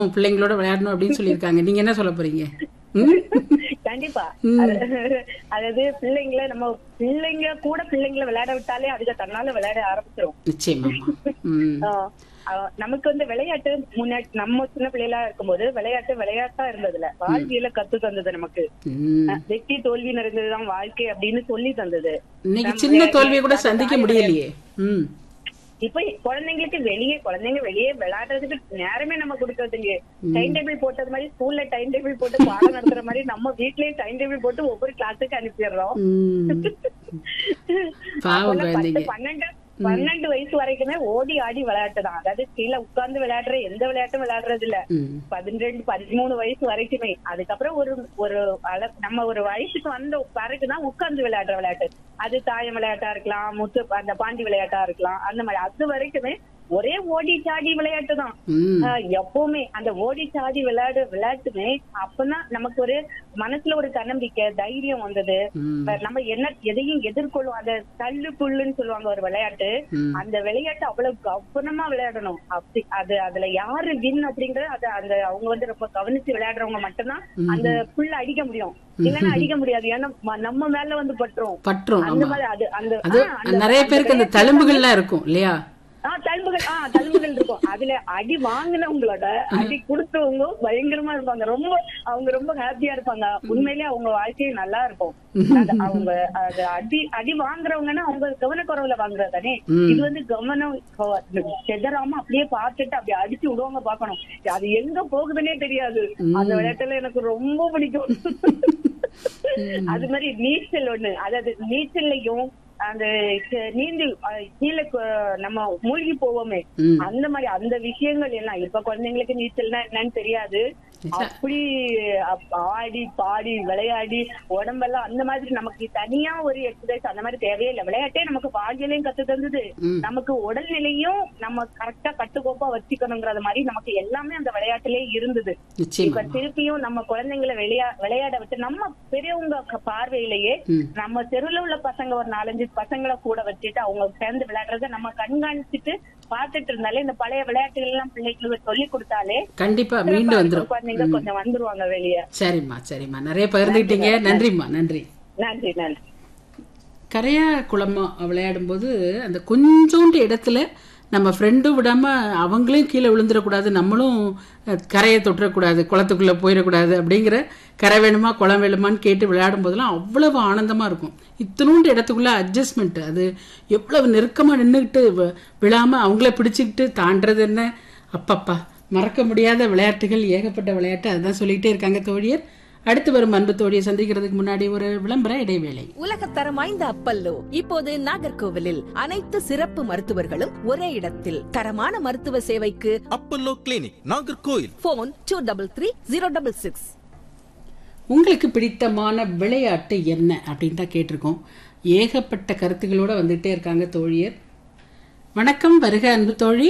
உன் பிள்ளைங்களோட விளையாடணும் அப்படின்னு சொல்லியிருக்காங்க நீங்க என்ன சொல்ல போறீங்க ம்? கண்டிப்பா அது- அதாவது பிள்ளைங்கள நம்ம பிள்ளைங்க கூட பிள்ளைங்கள விளையாட விட்டாலே அதுக்கு தன்னால விளையாட ஆரம்பிச்சிரும் நிச்சயமாம்மா ம் ஆஹ் ஆஹ் நமக்கு வந்து விளையாட்டு முன்னாடி நம்ம சின்ன பிள்ளைகளா இருக்கும்போது விளையாட்டு விளையாட்டா இருந்ததுல வாழ்க்கையில கத்து தந்தது நமக்கு ம். அஹ் வெற்றி தோல்வி நிறைந்ததுதான் வாழ்க்கை அப்படின்னு சொல்லி தந்தது இன்னைக்கு சின்ன தோல்வியை கூட சந்திக்க முடியலையே ம் இப்ப குழந்தைங்களுக்கு வெளியே குழந்தைங்க வெளியே விளையாடுறதுக்கு நேரமே நம்ம கொடுக்கறதுங்க டைம் டேபிள் போட்டது மாதிரி ஸ்கூல்ல டைம் டேபிள் போட்டு பாடம் நடத்துற மாதிரி நம்ம வீட்லயே டைம் டேபிள் போட்டு ஒவ்வொரு கிளாஸுக்கு அனுப்பிடுறோம் ம். பாவம் அப்பெல்லாம் குழந்தைங்க பத்து, பன்னெண்டு பன்னெண்டு வயசு வரைக்குமே ஓடி ஆடி விளையாட்டு தான் அதாவது கீழே உட்கார்ந்து விளையாடுற எந்த விளையாட்டும் விளையாடுறது இல்ல ம். பதினெண்டு பதிமூணு வயசு வரைக்குமே அதுக்கப்புறம் ஒரு ஒரு அள- நம்ம ஒரு வயசுக்கு வந்த பிறகுதான் உட்கார்ந்து விளையாடுற விளையாட்டு அது தாயம் விளையாட்டா இருக்கலாம் முத்து அந்த பாண்டி விளையாட்டா இருக்கலாம் அந்த மாதிரி அது வரைக்குமே ஒரே ஓடி சாடி விளையாட்டு தான் ம். ஆஹ் எப்பவுமே அந்த ஓடி சாடி விளையாடு விளையாட்டுமே அப்பதான் நமக்கு ஒரு மனசுல ஒரு தன்னம்பிக்கை தைரியம் வந்தது ம். நம்ம என்ன எதையும் எதிர்கொள்ளும் அந்த தள்ளு புல்லுன்னு சொல்லுவாங்க ஒரு விளையாட்டு ம். அந்த விளையாட்டு அவ்வளவு கவனமா விளையாடணும் அப்படி அது அதுல யாரு வின் அப்படிங்கறது அது அந்த அவங்க வந்து ரொம்ப கவனிச்சு விளையாடுறவங்க மட்டும்தான் அந்த புல்ல அடிக்க முடியும் இல்லைன்னா அடிக்க முடியாது ஏன்னா ம- நம்ம மேல வந்து பட்டுரும் பற்றும் அந்த ஆமா மாதிரி அது அந்த அது ஆ, அந்த- நிறைய அந்த பேருக்கு அந்த விளையாட்டு தழும்புகள்லாம் இருக்கும் இல்லையா ஆ தழும்புகள் ஆ தழும்புகள் இருக்கும் அதுல அடி வாங்கினவங்களோட அடி கொடுத்தவங்க பயங்கரமா இருப்பாங்க ரொம்ப அவங்க ரொம்ப ஹாப்பியா இருப்பாங்க உண்மையிலேயே அவங்க வாழ்க்கையே நல்லா இருக்கும் அது அவங்க அது அடி அடி வாங்குறவங்கன்னா அவங்க கவனக்குறவுல வாங்குறது தானே ம். இது வந்து கவனம் செதறாம அப்படியே பார்த்துட்டு அப்படியே அடிச்சு விடுவாங்க பாக்கணும் அது எங்க போகுதுன்னே தெரியாது அந்த விளையாட்டுல எனக்கு ரொம்ப பிடிக்கும் அது மாதிரி நீச்சல் ஒண்ணு அதாவது நீச்சல்லையும் அந்த க- நீந்தி அஹ், கீழே கு- நம்ம மூழ்கி போவோமே ம். அந்த மாதிரி அந்த விஷயங்கள் எல்லாம் இப்ப குழந்தைங்களுக்கு நீச்சல்னா என்னன்னு தெரியாது அப்படி அப்- ஆடி பாடி விளையாடி உடம்பெல்லாம் அந்த மாதிரி நமக்கு தனியா ஒரு எக்ஸசைஸ் அந்த மாதிரி தேவையே இல்லை விளையாட்டே நமக்கு வாழ்க்கையிலையும் கத்து தந்தது ம். நமக்கு உடல்நிலையும் நம்ம கரெக்டா கட்டுக்கோப்பா வச்சுக்கணுங்கிறது மாதிரி நமக்கு எல்லாமே அந்த விளையாட்டுலயே இருந்தது இப்ப நிச்சயமா திருப்பியும் நம்ம குழந்தைங்களை விளையா விளையாட விட்டு நம்ம பெரியவங்க க- பார்வையிலேயே ம். நம்ம தெருவுல உள்ள பசங்க ஒரு நாலஞ்சு பசங்களை கூட வச்சுட்டு அவங்க சேர்ந்து விளையாடுறத நம்ம கண்காணிச்சுட்டு பார்த்துட்டு இருந்தாலே இந்த பழைய விளையாட்டுகள் எல்லாம் பிள்ளைங்களுக்கு சொல்லி கொடுத்தாலே கண்டிப்பா மீண்டும் வந்துரும் குழந்தைங்க கொஞ்சம் வந்துருவாங்க வெளியே சரிம்மா சரிம்மா நிறைய பகிர்ந்துக்கிட்டீங்க நன்றிம்மா நன்றி நன்றி நன்றி கரையா குளமா விளையாடும்போது அந்த கொஞ்சோண்டு இடத்துல நம்ம ஃப்ரெண்டும் விடாம அவங்களையும் கீழே விழுந்துடக்கூடாது நம்மளும் அஹ், கரையை தொட்டுறக்கூடாது குளத்துக்குள்ள போயிடக்கூடாது அப்படிங்கிற கரை வேணுமா குளம் வேணுமான்னு கேட்டு விளையாடும் போதெல்லாம் அவ்வளவு ஆனந்தமா இருக்கும் இத்தினூண்டு இடத்துக்குள்ள அட்ஜஸ்ட்மெண்ட் அது எவ்வளவு நெருக்கமா நின்றுக்கிட்டு விழாம அவங்கள பிடிச்சிக்கிட்டு தாண்டது என்ன அப்பப்பா மறக்க முடியாத விளையாட்டுகள் ஏகப்பட்ட விளையாட்டு அதுதான் சொல்லிக்கிட்டே இருக்காங்க தோழியர் அடுத்து வரும் அன்பு தோழியை சந்திக்கிறதுக்கு முன்னாடி ஒரு விளம்பர இடைவேளை உலகத்தரம் வாய்ந்த அப்பல்லோ இப்போது நாகர்கோவிலில் அனைத்து சிறப்பு மருத்துவர்களும் ஒரே இடத்தில் தரமான மருத்துவ சேவைக்கு Apollo clinic Nagercoil phone two double three zero double six உங்களுக்கு பிடித்தமான விளையாட்டு என்ன அப்படின்னு தான் கேட்டிருக்கோம் ஏகப்பட்ட கருத்துகளோட வந்துட்டே இருக்காங்க தோழியர் வணக்கம் வருக அன்பு தோழி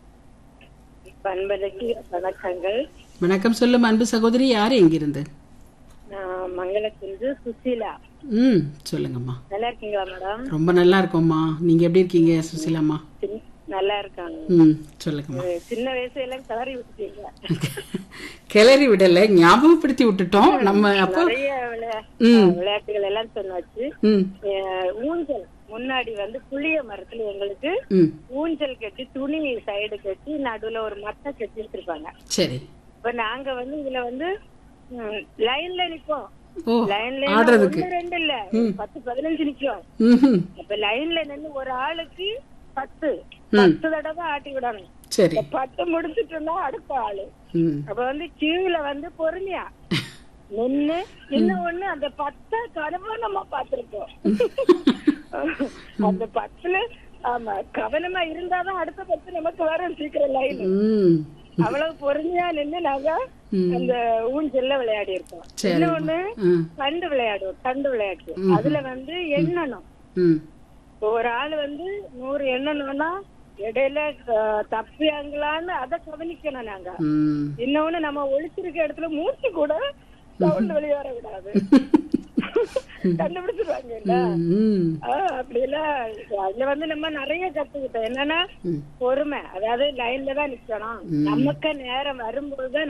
பண்பலைக்கு வணக்கங்கள் வணக்கம் சொல்லும் அன்பு சகோதரி யார் எங்கிருந்து நான் மங்களக்குன்று சுசீலா ம் சொல்லுங்கம்மா நல்லா இருக்கீங்களா மேடம் ரொம்ப நல்லா இருக்கோம்மா நீங்க எப்படி இருக்கீங்க சுசிலாம்மா சின்ன- நல்லா இருக்காங்க ம் சொல்லுங்கம்மா அஹ் சின்ன வயசுல எல்லாம் கிளறி விட்டுட்டீங்க கிளறி விடல ஞாபகப்படுத்தி விட்டுட்டோம் நம்ம அப்போ நிறைய விளையா- ம். விளையாட்டுகள் எல்லாம் சொன்னாச்சு ம் அஹ் ஊஞ்சல் முன்னாடி வந்து புளிய மரத்துல எங்களுக்கு ம் ஊஞ்சல் கட்டி துணி சைடு கட்டி நடுவுல ஒரு மட்டை கட்டி வச்சிருப்பாங்க சரி இப்ப நாங்க வந்து இதுல வந்து ம், லைன்ல நிப்போம் ஓ லைன்ல ஆடுறதுக்கு ஒண்ணு ரெண்டு இல்ல பத்து பதினஞ்சு நிக்கும் ம் அப்ப லைன்ல நின்னு ஒரு ஆளுக்கு பத்து ம். பத்து தடவை ஆட்டி விடணும் சரி இந்த பத்து முடிச்சிட்டோம்னா அடுத்த ஆளு ம் அப்ப வந்து கியூல வந்து பொறுமையா நின்னு இன்னும் ஒண்ணு அந்த பத்த கனவா நம்ம பாத்திருக்கோம் அந்த பத்துல ஆமா கவனமா இருந்தாதான் அடுத்த பத்து நமக்கு வரும் சீக்கிரம் லைன் ம் அவ்வளவு பொறுமையா நின்னு நாங்க அந்த ஊஞ்சல்ல விளையாடி இருக்கோம் சரி இன்னொன்னு ம் கண்டு விளையாடுவோம் கண்டு விளையாட்டு அதுல வந்து எண்ணணும் ம் ஒரு ஆள் வந்து நூறு எண்ணணும்னா இடையில அஹ், தப்பியாங்களான்னு அதை கவனிக்கணும் நாங்க ம் இன்னொன்னு நம்ம ஒளிச்சிருக்க இடத்துல மூச்சு கூட சவுண்ட் வெளியே வர விடாது கண்டுபிடிச்சிருவாங்க இல்ல ம் ஆஹ் அப்படியெல்லாம் அதுல வந்து நம்ம நிறைய கத்துக்கிட்டோம் என்னன்னா ம். பொறுமை அதாவது லைன்ல தான் நிக்கணும் நமக்கு நேரம் வரும்போது